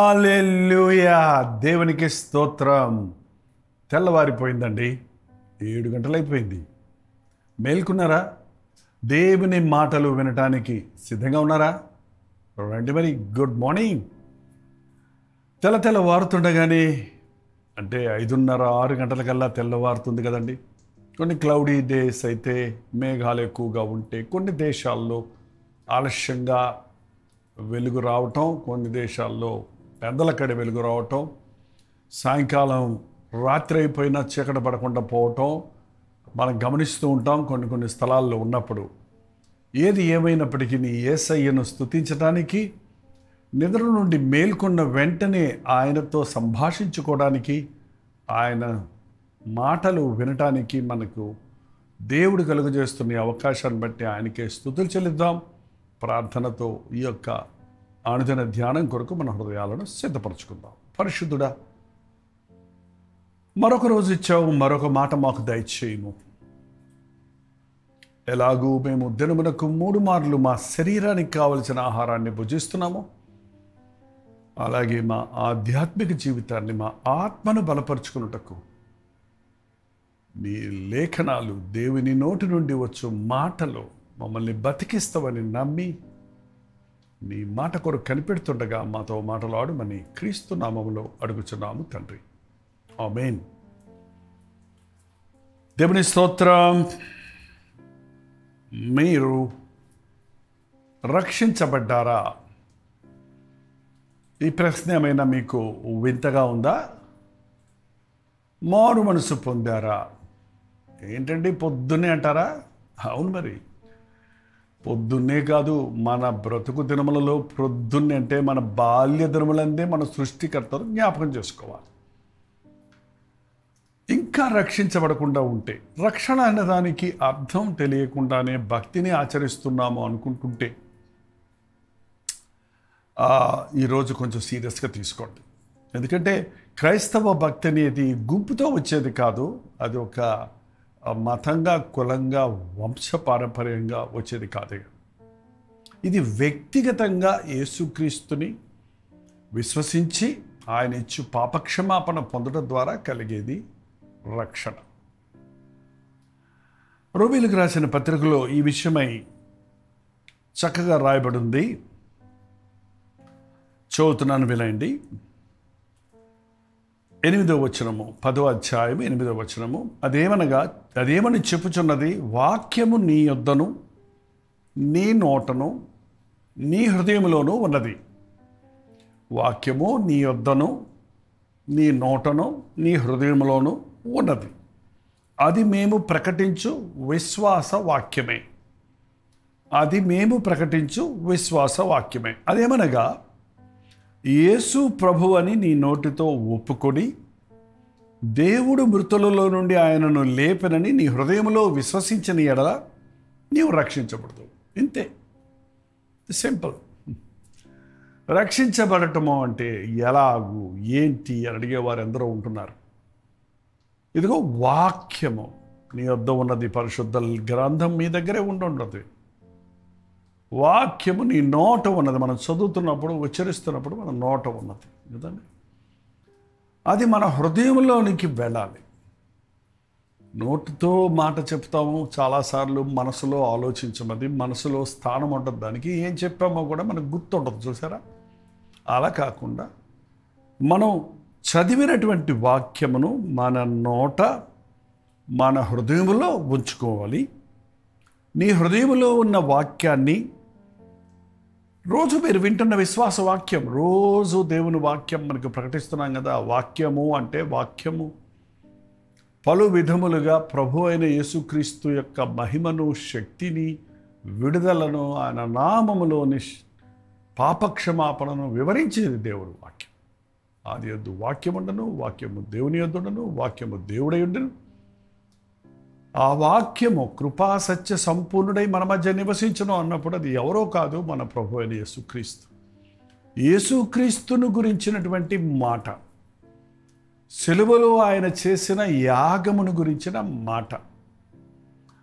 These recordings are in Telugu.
హాలెల్లుయా దేవునికి స్తోత్రం తెల్లవారిపోయిందండి ఏడు గంటలైపోయింది మేల్కున్నారా దేవుని మాటలు వినటానికి సిద్ధంగా ఉన్నారా రండి మరి గుడ్ మార్నింగ్ తెల్ల తెల్లవారుతుండగానే అంటే ఐదున్నర ఆరు గంటలకల్లా తెల్లవారుతుంది కదండి కొన్ని క్లౌడీ డేస్ అయితే మేఘాలు ఎక్కువగా ఉంటే కొన్ని దేశాల్లో ఆలస్యంగా వెలుగు రావటం కొన్ని దేశాల్లో పెద్దల కడి వెలుగు రావటం సాయంకాలం రాత్రి అయిపోయినా చీకటి పడకుండా పోవటం మనం గమనిస్తూ ఉంటాం కొన్ని కొన్ని స్థలాల్లో ఉన్నప్పుడు ఏది ఏమైనప్పటికీ నీ ఏసయ్యను స్తుతించడానికి నిద్ర నుండి మేల్కొన్న వెంటనే ఆయనతో సంభాషించుకోవడానికి ఆయన మాటలు వినటానికి మనకు దేవుడు కలుగజేస్తున్న ఈ అవకాశాన్ని బట్టి ఆయనకే స్థుతులు చెల్లిద్దాం ప్రార్థనతో ఈ యొక్క అనుదిన ధ్యానం కొరకు మన హృదయాలను సిద్ధపరచుకుందాం పరిశుద్ధుడా మరొక రోజు ఇచ్చావు మరొక మాట మాకు దయచేయము ఎలాగూ మేము దినమునకు మూడు మార్లు మా శరీరానికి కావలసిన ఆహారాన్ని భుజిస్తున్నాము అలాగే మా ఆధ్యాత్మిక జీవితాన్ని మా ఆత్మను బలపరుచుకున్నటకు నీ లేఖనాలు దేవుని నోటి నుండి వచ్చు మాటలు మమ్మల్ని బతికిస్తావని నమ్మి నీ మాట కొరకు కనిపెడుతుండగా మాతో మాటలాడమని క్రీస్తు నామములో అడుగుచున్నాము తండ్రి ఆమెన్ దేవుని స్తోత్రం మీరు రక్షించబడ్డారా ఈ ప్రశ్న ఏమైనా మీకు వింతగా ఉందా మారు మనసు పొందారా ఏంటండి పొద్దున్నే అంటారా అవును మరి పొద్దున్నే కాదు మన బ్రతుకు దినములలో పొద్దున్నే అంటే మన బాల్య దినములందే మన సృష్టికర్తలు జ్ఞాపకం చేసుకోవాలి ఇంకా రక్షించబడకుండా ఉంటే రక్షణ అనే దానికి అర్థం తెలియకుండానే భక్తిని ఆచరిస్తున్నాము అనుకుంటుంటే ఆ, ఈరోజు కొంచెం సీరియస్గా తీసుకోండి ఎందుకంటే క్రైస్తవ భక్తి అనేది గుంపుతో వచ్చేది కాదు అది ఒక ఆ, మతంగా కులంగా వంశపారంపర్యంగా వచ్చేది కాదు ఇది వ్యక్తిగతంగా యేసుక్రీస్తుని విశ్వసించి ఆయన ఇచ్చు పాపక్షమాపణ పొందడం ద్వారా కలిగేది రక్షణ రోమిలకు రాసిన పత్రికలో ఈ విషయమై చక్కగా రాయబడి ఉంది చదువుతున్నాను వినండి ఎనిమిదో వచనము పదో అధ్యాయం ఎనిమిదో వచనము అదేమనగా అదేమని చెప్పుచున్నది వాక్యము నీ యొద్దను నీ నోటను నీ హృదయములోనూ ఉన్నది వాక్యము నీ యొద్దను నీ నోటను నీ హృదయములోనూ ఉన్నది అది మేము ప్రకటించు విశ్వాస వాక్యమే అది మేము ప్రకటించు విశ్వాస వాక్యమే అదేమనగా యేసు ప్రభు అని నీ నోటితో ఒప్పుకొని దేవుడు మృతులలో నుండి ఆయనను లేపనని నీ హృదయంలో విశ్వసించిన ఎడల నీవు రక్షించబడదు ఇంతే సింపుల్ రక్షించబడటము అంటే ఎలాగు ఏంటి అని అడిగేవారు ఎందరో ఉంటున్నారు ఇదిగో వాక్యము నీ వద్ద ఉన్నది పరిశుద్ధ గ్రంథం మీ దగ్గరే ఉండుండదు వాక్యము నీ నోట ఉన్నది మనం చదువుతున్నప్పుడు ఉచ్చరిస్తున్నప్పుడు మన నోట ఉన్నది కదండి అది మన హృదయంలోనికి వెళ్ళాలి నోటితో మాట చెప్తాము చాలాసార్లు మనసులో ఆలోచించమది మనసులో స్థానం ఉంటుంది దానికి ఏం చెప్పామో కూడా మనకు గుర్తుండదు చూసారా అలా కాకుండా మనం చదివినటువంటి వాక్యమును మన నోట మన హృదయంలో ఉంచుకోవాలి నీ హృదయంలో ఉన్న వాక్యాన్ని రోజు మీరు వింటున్న విశ్వాస వాక్యం రోజు దేవుని వాక్యం మనకు ప్రకటిస్తున్నాం కదా వాక్యము అంటే వాక్యము పలు విధములుగా ప్రభు అయిన యేసుక్రీస్తు యొక్క మహిమను శక్తిని విడుదలను ఆయన నామములోని పాపక్షమాపణను వివరించేది దేవుడు వాక్యం ఆది యొద్దు వాక్యముండను వాక్యము దేవుని యొద్దుండను వాక్యము దేవుడై ఉండను ఆ వాక్యము కృపా సత్య సంపూర్ణుడై మన మధ్య నివసించను అన్నప్పుడు అది ఎవరో కాదు మన ప్రభు అయిన యేసుక్రీస్తు యేసుక్రీస్తును గురించినటువంటి మాట సెలువలో ఆయన చేసిన యాగమును గురించిన మాట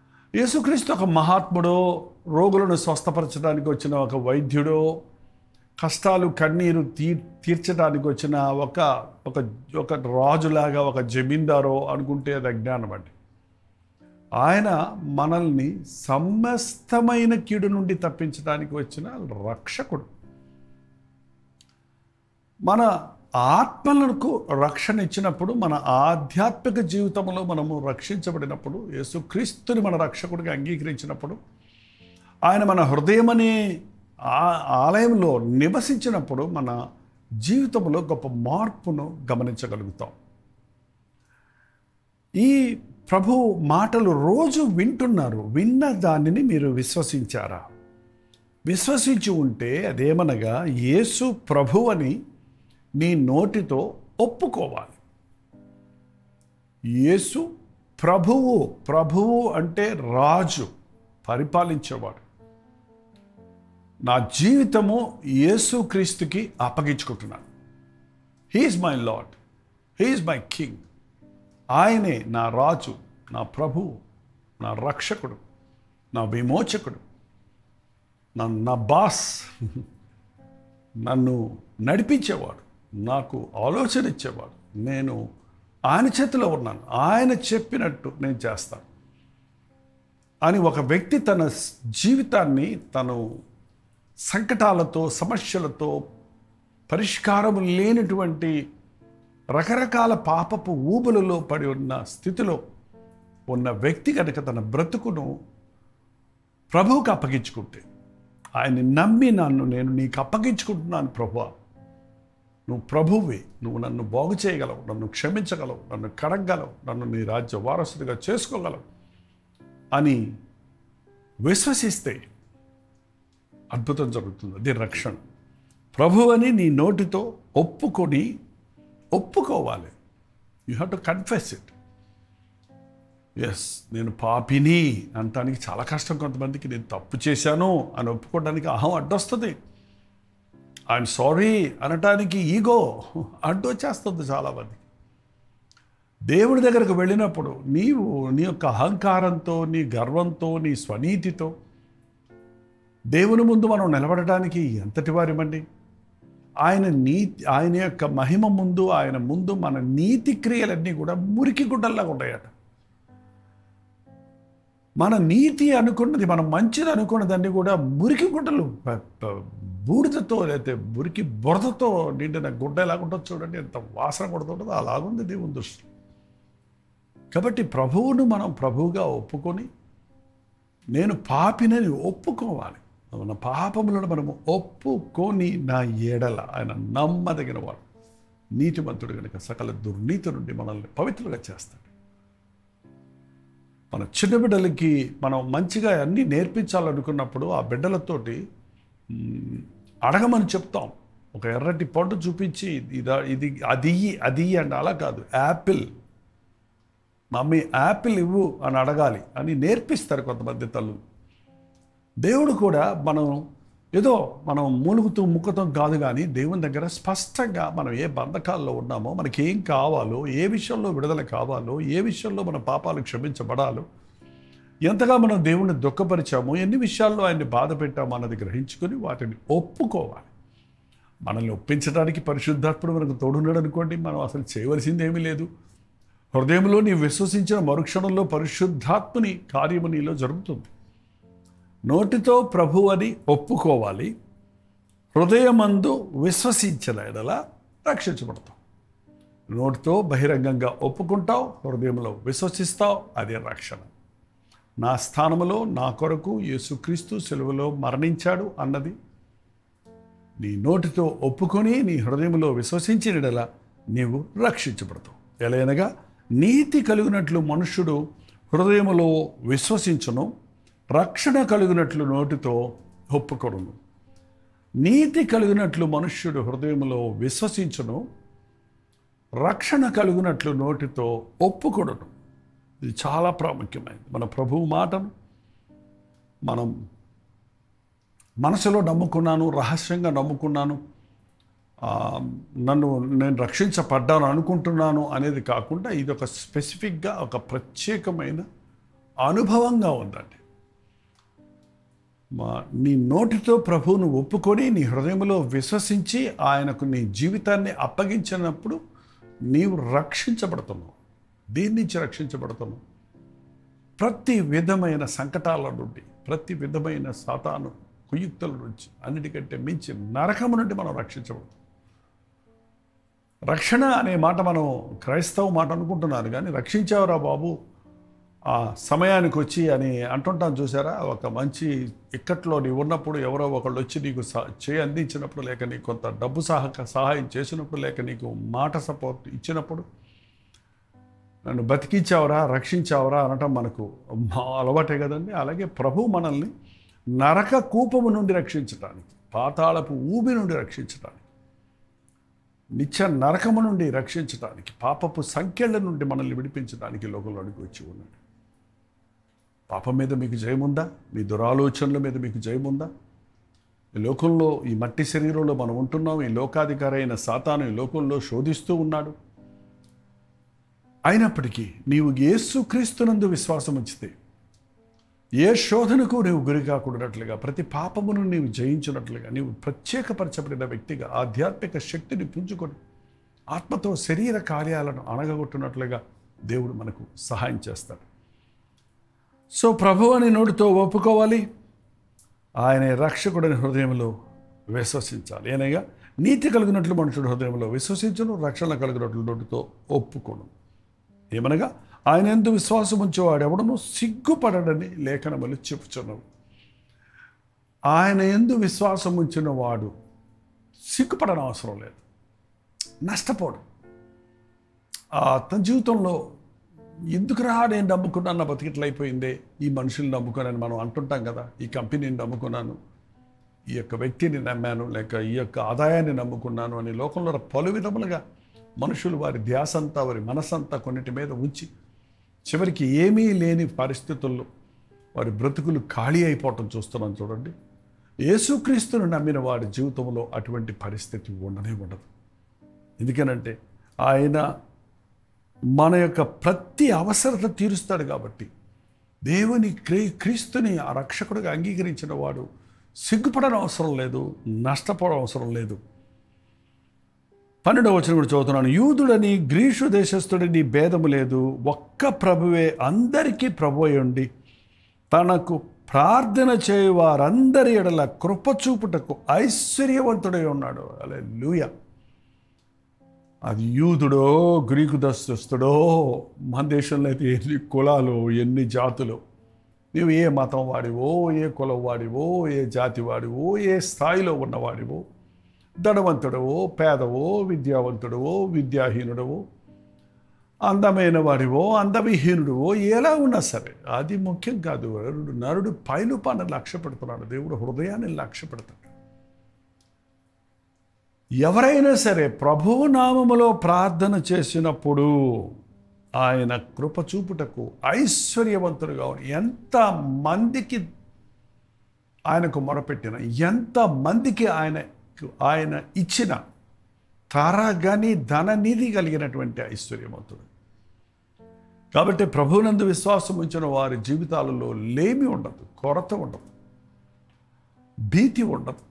యేసుక్రీస్తు ఒక మహాత్ముడో రోగులను స్వస్థపరచడానికి వచ్చిన ఒక వైద్యుడో కష్టాలు కన్నీరు తీ తీర్చడానికి వచ్చిన ఒక ఒక ఒక రాజులాగా ఒక జమీందారో అనుకుంటే అది అజ్ఞానం అండి ఆయన మనల్ని సమస్తమైన కీడు నుండి తప్పించడానికి వచ్చిన రక్షకుడు మన ఆత్మలకు రక్షణ ఇచ్చినప్పుడు మన ఆధ్యాత్మిక జీవితంలో మనము రక్షించబడినప్పుడు యేసుక్రీస్తుని మన రక్షకుడిగా అంగీకరించినప్పుడు ఆయన మన హృదయం అనే ఆ- ఆలయంలో నివసించినప్పుడు మన జీవితంలో గొప్ప మార్పును గమనించగలుగుతాం ఈ ప్రభు మాటలు రోజు వింటున్నారు విన్న దానిని మీరు విశ్వసించారా విశ్వసించి ఉంటే అదేమనగా యేసు ప్రభు అని నీ నోటితో ఒప్పుకోవాలి యేసు ప్రభువు ప్రభువు అంటే రాజు పరిపాలించేవాడు నా జీవితము యేసుక్రీస్తుకి అప్పగించుకుంటున్నాను he's my lord he's my king ఆయనే నా రాజు నా ప్రభువు నా రక్షకుడు నా విమోచకుడు నా నా బాస్ నన్ను నడిపించేవాడు నాకు ఆలోచన ఇచ్చేవాడు నేను ఆయన చేతిలో ఉన్నాను ఆయన చెప్పినట్టు నేను చేస్తాను అని ఒక వ్యక్తి తన స్- జీవితాన్ని తను సంకటాలతో సమస్యలతో పరిష్కారం లేనటువంటి రకరకాల పాపపు ఊబులలో పడి ఉన్న స్థితిలో ఉన్న వ్యక్తి కనుక తన బ్రతుకును ప్రభువుకు అప్పగించుకుంటే ఆయన్ని నమ్మి నన్ను నేను నీకు అప్పగించుకుంటున్నాను ప్రభువా నువ్వు ప్రభువే నువ్వు నన్ను బాగు చేయగలవు నన్ను క్షమించగలవు నన్ను కడగలవు నన్ను నీ రాజ్య వారసుడిగా చేసుకోగలవు అని విశ్వసిస్తే అద్భుతం జరుగుతుంది అది రక్షణ ప్రభు అని నీ నోటితో ఒప్పుకొని ఒప్పుకోవాలి you have to confess it as నేను పాపిని అనటానికి చాలా కష్టం కొంతమందికి నేను తప్పు చేశాను అని ఒప్పుకోవడానికి అహం అడ్డొస్తుంది ఐఎమ్ సారీ అనటానికి ఈగో అడ్డు వచ్చేస్తుంది చాలామంది దేవుడి దగ్గరకు వెళ్ళినప్పుడు నీవు నీ యొక్క అహంకారంతో నీ గర్వంతో నీ స్వనీతితో దేవుని ముందు మనం నిలబడటానికి ఎంతటి వారిమండి ఆయన నీతి ఆయన యొక్క మహిమ ముందు ఆయన ముందు మన నీతి క్రియలన్నీ కూడా మురికి గుడ్డల్లాగా ఉంటాయట మన నీతి అనుకున్నది మనం మంచిది అనుకున్నదన్నీ కూడా మురికి గుడ్డలు ప- ప- బూడిదతో లేకపోతే మురికి బురదతో నిండిన గుడ్డ ఎలాగుంటుందో చూడండి ఎంత వాసన కొడుతుంటుందో అలాగుంది దేవుని దృష్టి కాబట్టి ప్రభువును మనం ప్రభువుగా ఒప్పుకొని నేను పాపినని ఒప్పుకోవాలి మన పాపములను మనము ఒప్పుకొని నా ఏడల ఆయన నమ్మదగిన వాడు నీతిమంతుడు కనుక సకల దుర్నీతి నుండి మనల్ని పవిత్రులుగా చేస్తాడు మన చిన్న బిడ్డలకి మనం మంచిగా అన్నీ నేర్పించాలనుకున్నప్పుడు ఆ బిడ్డలతోటి మ్, అడగమని చెప్తాం ఒక ఎర్రటి పండు చూపించి ఇదా ఇది అది ఇయ్యి, అది ఇయ్యి అంటే అలా కాదు యాపిల్ మమ్మీ యాపిల్ ఇవ్వు అని అడగాలి అని నేర్పిస్తారు కొంతమంది తల్లు దేవుడు కూడా మనం ఏదో మనం మూలుగుతూ ముక్కుతాం కాదు కానీ దేవుని దగ్గర స్పష్టంగా మనం ఏ బంధకాల్లో ఉన్నామో మనకి ఏం కావాలో ఏ విషయంలో విడుదల కావాలో ఏ విషయంలో మన పాపాలు క్షమించబడాలో ఎంతగా మనం దేవుణ్ణి దుఃఖపరిచామో ఎన్ని విషయాల్లో ఆయన్ని బాధ పెట్టామో అన్నది గ్రహించుకొని వాటిని ఒప్పుకోవాలి మనల్ని ఒప్పించడానికి పరిశుద్ధాత్ముడు మనకు తోడున్నాడు అనుకోండి మనం అసలు చేయవలసింది ఏమీ లేదు హృదయంలో నీ విశ్వసించిన మరుక్షణంలో పరిశుద్ధాత్ముని కార్యము నీలో జరుగుతుంది నోటితో ప్రభు అని ఒప్పుకోవాలి హృదయమందు విశ్వసించిన ఎడల రక్షించబడతాం నోటితో బహిరంగంగా ఒప్పుకుంటావు హృదయంలో విశ్వసిస్తావు అదే రక్షణ నా స్థానములో నా కొరకు యేసుక్రీస్తు సెలవులో మరణించాడు అన్నది నీ నోటితో ఒప్పుకొని నీ హృదయంలో విశ్వసించినడల నీవు రక్షించబడతావు ఎలయనగా నీతి కలిగినట్లు మనుష్యుడు హృదయములో విశ్వసించును రక్షణ కలిగినట్లు నోటితో ఒప్పుకొడును నీతి కలిగినట్లు మనుష్యుడు హృదయములో విశ్వసించును రక్షణ కలిగినట్లు నోటితో ఒప్పుకొడును ఇది చాలా ప్రాముఖ్యమైనది మన ప్రభువు మాటను మనం మనసులో నమ్ముకున్నాను రహస్యంగా నమ్ముకున్నాను ఆ, నన్ను నేను రక్షించబడ్డాను అనుకుంటున్నాను అనేది కాకుండా ఇది ఒక స్పెసిఫిక్గా ఒక ప్రత్యేకమైన అనుభవంగా ఉందండి మా నీ నోటితో ప్రభువును ఒప్పుకొని నీ హృదయంలో విశ్వసించి ఆయనకు నీ జీవితాన్ని అప్పగించినప్పుడు నీవు రక్షించబడుతున్నావు దేని నుంచి రక్షించబడుతున్నావు ప్రతి విధమైన సంకటాల నుండి ప్రతి విధమైన సాతాను కుయుక్తుల నుంచి అన్నిటికంటే మించి నరకము నుండి మనం రక్షించబడతాం రక్షణ అనే మాట మనం క్రైస్తవ మాట అనుకుంటున్నారు కానీ రక్షించావురా బాబు ఆ సమయానికి వచ్చి అని అంటుంటాను చూసారా ఒక మంచి ఇక్కట్లో నీవు ఉన్నప్పుడు ఎవరో ఒకళ్ళు వచ్చి నీకు సా- చేయి అందించినప్పుడు లేక నీకు కొంత డబ్బు సహక సహాయం చేసినప్పుడు లేక నీకు మాట సపోర్ట్ ఇచ్చినప్పుడు నన్ను బతికించావరా రక్షించావరా అనటం మనకు మా అలవాటే కదండి అలాగే ప్రభు మనల్ని నరక కూపము నుండి రక్షించటానికి పాతాళపు ఊబి నుండి రక్షించటానికి నిత్య నరకము నుండి రక్షించటానికి పాపపు సంఖ్యల నుండి మనల్ని విడిపించడానికి లోకంలోనికి వచ్చి ఉన్నాడు పాపం మీద మీకు జయముందా మీ దురాలోచనల మీద మీకు జయముందా ఈ లోకంలో ఈ మట్టి శరీరంలో మనం ఉంటున్నాం ఈ లోకాధికారి అయిన సాతాను ఈ లోకంలో శోధిస్తూ ఉన్నాడు అయినప్పటికీ నీవు యేసుక్రీస్తునందు విశ్వాసం ఉంచితే ఏ శోధనకు నీవు గురి కాకూడనట్లుగా ప్రతి పాపమును నీవు జయించినట్లుగా నీవు ప్రత్యేకపరచబడిన వ్యక్తిగా ఆధ్యాత్మిక శక్తిని పుంజుకొని ఆత్మతో శరీర కార్యాలను అణగగొట్టినట్లుగా దేవుడు మనకు సహాయం చేస్తాడు సో ప్రభు అని నోటితో ఒప్పుకోవాలి ఆయన రక్షకుడని హృదయంలో విశ్వసించాలి ఏనగా నీతి కలిగినట్లు మనుషుడు హృదయంలో విశ్వసించను రక్షణ కలిగినట్లు నోటితో ఒప్పుకోను ఏమనగా ఆయన ఎందు విశ్వాసం ఉంచేవాడు ఎవడను సిగ్గుపడడని లేఖనములు చెప్పుచున్నవు ఆయన ఎందు విశ్వాసం ఉంచిన వాడు సిగ్గుపడని అవసరం లేదు నష్టపోడు ఆ తన జీవితంలో ఎందుకురా నేను నమ్ముకున్నాను నా బతికిట్లయిపోయిందే ఈ మనుషుల్ని నమ్ముకున్నాను మనం అంటుంటాం కదా ఈ కంపెనీని నమ్ముకున్నాను ఈ యొక్క వ్యక్తిని నమ్మాను లేక ఈ యొక్క ఆదాయాన్ని నమ్ముకున్నాను అని లోకంలో పలు విధములుగా మనుషులు వారి ధ్యాస అంతా వారి మనసంతా కొన్నిటి మీద ఉంచి చివరికి ఏమీ లేని పరిస్థితుల్లో వారి బ్రతుకులు ఖాళీ అయిపోవటం చూస్తున్నాం చూడండి యేసుక్రీస్తును నమ్మిన వారి జీవితంలో అటువంటి పరిస్థితి ఉండనే ఉండదు ఎందుకనంటే ఆయన మన యొక్క ప్రతి అవసరత తీరుస్తాడు కాబట్టి దేవుని క్రీ క్రీస్తుని ఆ రక్షకుడిగా అంగీకరించిన వాడు సిగ్గుపడని అవసరం లేదు నష్టపోవడం అవసరం లేదు పన్నెండవ వచనం కూడా చదువుతున్నాను యూదుడని గ్రీషు దేశస్థుడని భేదము లేదు ఒక్క ప్రభువే అందరికీ ప్రభు అయి ఉండి తనకు ప్రార్థన చేయు వారందరి ఎడల కృప చూపుటకు ఐశ్వర్యవంతుడై ఉన్నాడు అలే లూయ అది యూదుడో గ్రీకు దస్తుడో మన దేశంలో అయితే ఎన్ని కులాలు ఎన్ని జాతులు నీవు ఏ మతం వాడివో ఏ కులం వాడివో ఏ జాతి వాడివో ఏ స్థాయిలో ఉన్నవాడివో ధనవంతుడవో పేదవో విద్యావంతుడవో విద్యాహీనుడవో అందమైన వాడివో అందవిహీనుడివో ఎలా ఉన్నా సరే అది ముఖ్యం కాదు నరుడు నరుడు పైలుపాన్ని లక్ష్య పెడుతున్నాడు దేవుడు హృదయాన్ని లక్ష్య పెడతాడు ఎవరైనా సరే ప్రభువు నామములో ప్రార్థన చేసినప్పుడు ఆయన కృప చూపుటకు ఐశ్వర్యవంతుడుగా ఉన్న ఎంత మందికి ఆయనకు మొరపెట్టిన ఎంత మందికి ఆయన ఆయన ఇచ్చిన తరగని ధననిధి కలిగినటువంటి ఐశ్వర్యవంతుడు కాబట్టి ప్రభువునందు విశ్వాసం ఉంచిన వారి జీవితాలలో లేమి ఉండదు కొరత ఉండదు భీతి ఉండదు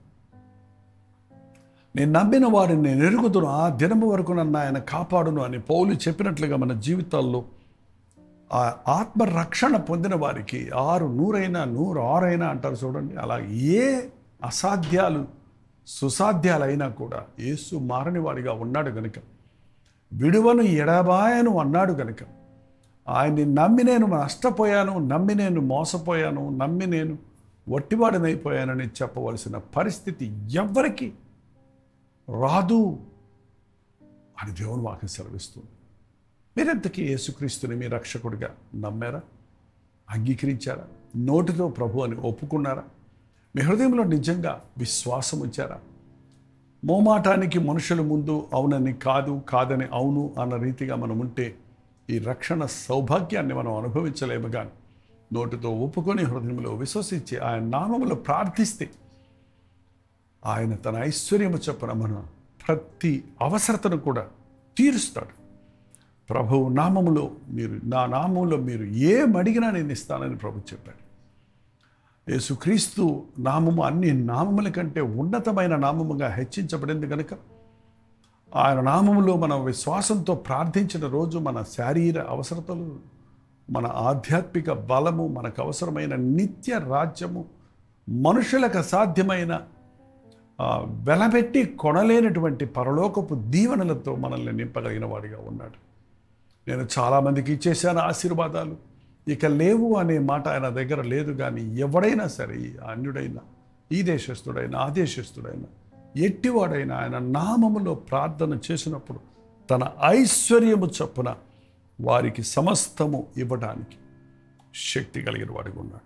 నేను నమ్మిన వారిని నేను ఎరుగుదును ఆ దినము వరకు నన్ను ఆయన కాపాడును అని పౌలు చెప్పినట్లుగా మన జీవితాల్లో ఆ ఆత్మరక్షణ పొందిన వారికి ఆరు నూరైనా నూరు ఆరైనా అంటారు చూడండి అలా ఏ అసాధ్యాలు సుసాధ్యాలైనా కూడా యేసు మారని వాడిగా ఉన్నాడు గనుక విడువను ఎడబాయను అన్నాడు గనుక ఆయన్ని నమ్మి నేను నష్టపోయాను నమ్మి నేను మోసపోయాను నమ్మి నేను వట్టివాడినైపోయానని చెప్పవలసిన పరిస్థితి ఎవ్వరికి రాదు అని దేవుని వాక్యం సెలవిస్తుంది మీరెంతకీ యేసుక్రీస్తుని మీ రక్షకుడిగా నమ్మారా అంగీకరించారా నోటితో ప్రభు అని ఒప్పుకున్నారా మీ హృదయంలో నిజంగా విశ్వాసం ఉంచారా మోమాటానికి మనుషుల ముందు అవునని కాదు కాదని అవును అన్న రీతిగా మనం ఉంటే ఈ రక్షణ సౌభాగ్యాన్ని మనం అనుభవించలేము కానీ నోటితో ఒప్పుకొని హృదయంలో విశ్వసించి ఆయన నామములో ప్రార్థిస్తే ఆయన తన ఐశ్వర్యము చొప్పున మన ప్రతి అవసరతను కూడా తీరుస్తాడు ప్రభువు నామములో మీరు నా నామంలో మీరు ఏం అడిగినా నేను ఇస్తానని ప్రభు చెప్పాడు యేసుక్రీస్తు నామము అన్ని నామముల కంటే ఉన్నతమైన నామముగా హెచ్చించబడింది కనుక ఆయన నామములో మనం విశ్వాసంతో ప్రార్థించిన రోజు మన శారీర అవసరతలు మన ఆధ్యాత్మిక బలము మనకు అవసరమైన నిత్య రాజ్యము మనుషులకు అసాధ్యమైన ఆ, వెలబెట్టి కొనలేనటువంటి పరలోకపు దీవెనలతో మనల్ని నింపగలిగిన వాడిగా ఉన్నాడు నేను చాలామందికి ఇచ్చేసాను ఆశీర్వాదాలు ఇక లేవు అనే మాట ఆయన దగ్గర లేదు కానీ ఎవడైనా సరే ఈ అన్యుడైనా ఈ దేశస్థుడైనా ఆ దేశస్థుడైనా ఎట్టివాడైనా ఆయన నామములో ప్రార్థన చేసినప్పుడు తన ఐశ్వర్యము చొప్పున వారికి సమస్తము ఇవ్వడానికి శక్తి కలిగిన వాడిగా ఉన్నాడు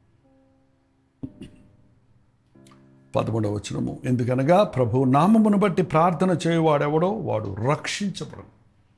పదమూడవ వచనము ఎందుకనగా ప్రభు నామమును బట్టి ప్రార్థన చేయవాడెవడో వాడు రక్షించబడను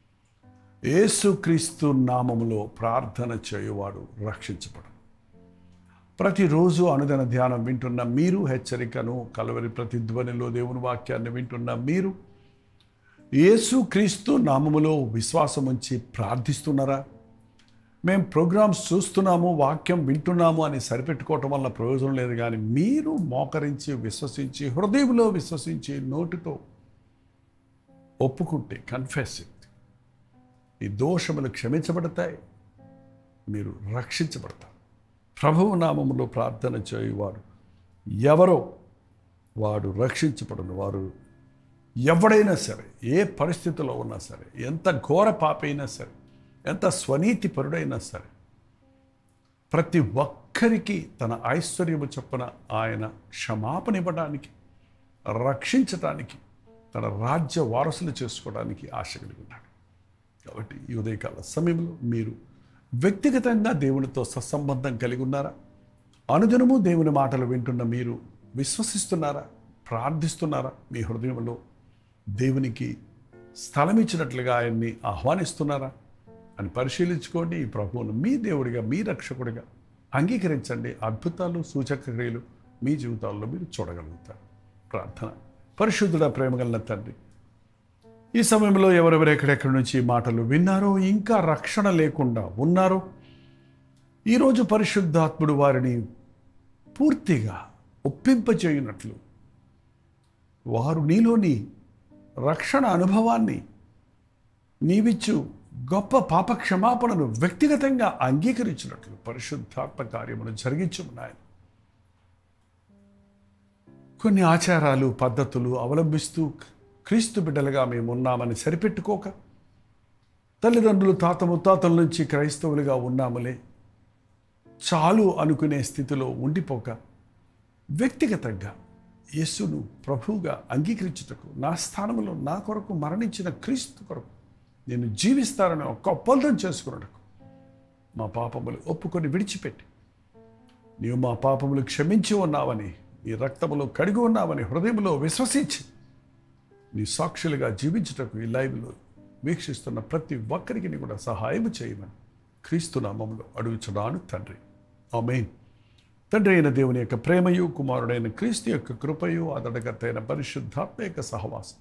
యేసుక్రీస్తు నామములో ప్రార్థన చేయువాడు రక్షించబడు ప్రతిరోజు అనుదిన ధ్యానం వింటున్న మీరు హెచ్చరికను కలవరి ప్రతిధ్వనిలో దేవుని వాక్యాన్ని వింటున్న మీరు యేసుక్రీస్తు నామములో విశ్వాసం ఉంచి ప్రార్థిస్తున్నారా మేము ప్రోగ్రామ్స్ చూస్తున్నాము వాక్యం వింటున్నాము అని సరిపెట్టుకోవటం వల్ల ప్రయోజనం లేదు కానీ మీరు మోకరించి విశ్వసించి హృదయంలో విశ్వసించి నోటితో ఒప్పుకుంటే కన్ఫెస్ ఇట్ ఈ దోషములు క్షమించబడతాయి మీరు రక్షించబడతారు ప్రభువు నామములో ప్రార్థన చేయువాడు ఎవరో వాడు రక్షించబడను వారు ఎవడైనా సరే ఏ పరిస్థితిలో ఉన్నా సరే ఎంత ఘోర పాపైనా సరే ఎంత స్వనీతి పరుడైనా సరే ప్రతి ఒక్కరికి తన ఐశ్వర్యము చొప్పున ఆయన క్షమాపణ ఇవ్వడానికి రక్షించటానికి తన రాజ్య వారసులు చేసుకోవడానికి ఆశ కలిగి ఉన్నాడు కాబట్టి ఈ ఉదయకాల సమయంలో మీరు వ్యక్తిగతంగా దేవునితో సత్సంబంధం కలిగి ఉన్నారా అనుదినము దేవుని మాటలు వింటున్న మీరు విశ్వసిస్తున్నారా ప్రార్థిస్తున్నారా మీ హృదయంలో దేవునికి స్థలం ఇచ్చినట్లుగా ఆయన్ని ఆహ్వానిస్తున్నారా అని పరిశీలించుకోండి ఈ ప్రభువును మీ దేవుడిగా మీ రక్షకుడిగా అంగీకరించండి అద్భుతాలు సూచక క్రియలు మీ జీవితాల్లో మీరు చూడగలుగుతారు ప్రార్థన పరిశుద్ధుడ ప్రేమగల తండ్రి ఈ సమయంలో ఎవరెవరు ఎక్కడెక్కడి నుంచి ఈ మాటలు విన్నారో ఇంకా రక్షణ లేకుండా ఉన్నారో ఈరోజు పరిశుద్ధాత్ముడు వారిని పూర్తిగా ఒప్పింపచేయునట్లు వారు నీలోని రక్షణ అనుభవాన్ని నీవిచ్చు గొప్ప పాప క్షమాపణను వ్యక్తిగతంగా అంగీకరించినట్లు పరిశుద్ధాత్మ కార్యమును జరిగించున్నాయి కొన్ని ఆచారాలు పద్ధతులు అవలంబిస్తూ క్రీస్తు బిడ్డలుగా మేము ఉన్నామని సరిపెట్టుకోక తల్లిదండ్రులు తాత ముత్తాతల నుంచి క్రైస్తవులుగా ఉన్నాములే చాలు అనుకునే స్థితిలో ఉండిపోక వ్యక్తిగతంగా యేసును ప్రభువుగా అంగీకరించుటకు నా స్థానంలో నా కొరకు మరణించిన క్రీస్తు కొరకు నేను జీవిస్తానని ఒక ఒప్పందం చేసుకున్నటకు మా పాపములు ఒప్పుకొని విడిచిపెట్టి నీవు మా పాపములు క్షమించి ఉన్నావని నీ రక్తములో కడిగి ఉన్నావని హృదయంలో విశ్వసించి నీ సాక్షులుగా జీవించుటకు ఈ లైవ్లో వీక్షిస్తున్న ప్రతి ఒక్కరికి నీ కూడా సహాయం చేయమని క్రీస్తు నామంలో అడుగుచున్నాను తండ్రి ఆమెన్ తండ్రి అయిన దేవుని యొక్క ప్రేమయు కుమారుడైన క్రీస్తు యొక్క కృపయు అతడగత అయిన పరిశుద్ధాత్మ యొక్క సహవాసం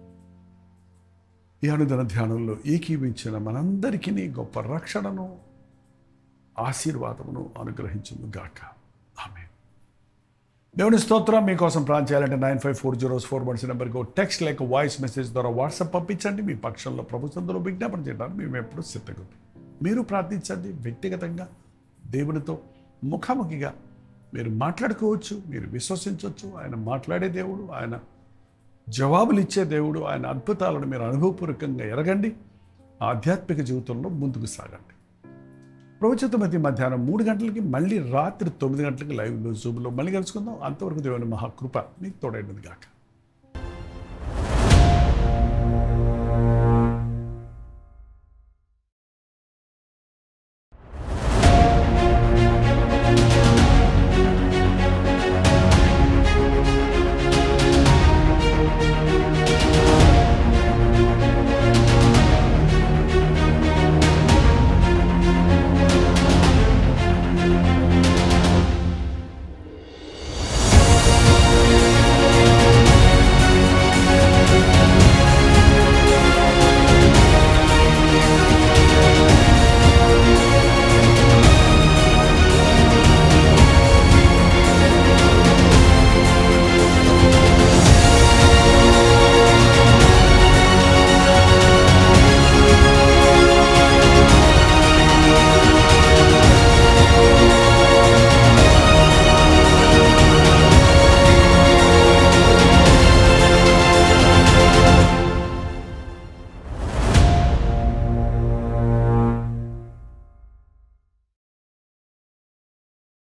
ఈ అనుదిన ధ్యానంలో ఏకీవించిన మనందరికీ నీ గొప్ప రక్షణను ఆశీర్వాదమును అనుగ్రహించును గాక ఆమె దేవుని స్తోత్రం మీకోసం ప్లాన్ చేయాలంటే nine five four zeros four ones నెంబర్కి టెక్స్ట్ లేక వాయిస్ మెసేజ్ ద్వారా వాట్సాప్ పంపించండి మీ పక్షంలో ప్రభుత్వంలో విజ్ఞాపన చేయడానికి మేము ఎప్పుడు సిద్ధంగా మీరు ప్రార్థించండి వ్యక్తిగతంగా దేవునితో ముఖాముఖిగా మీరు మాట్లాడుకోవచ్చు మీరు విశ్వసించవచ్చు ఆయన మాట్లాడే దేవుడు ఆయన జవాబులు ఇచ్చే దేవుడు ఆయన అద్భుతాలను మీరు అనుభవపూర్వకంగా ఎరగండి ఆధ్యాత్మిక జీవితంలో ముందుకు సాగండి ప్రవచితమతి మధ్యాహ్నం మూడు గంటలకి మళ్ళీ రాత్రి తొమ్మిది గంటలకి లైవ్లో జూమ్లో మళ్ళీ కలుసుకుందాం అంతవరకు దేవుని మహాకృప మీకు తోడైనది కాక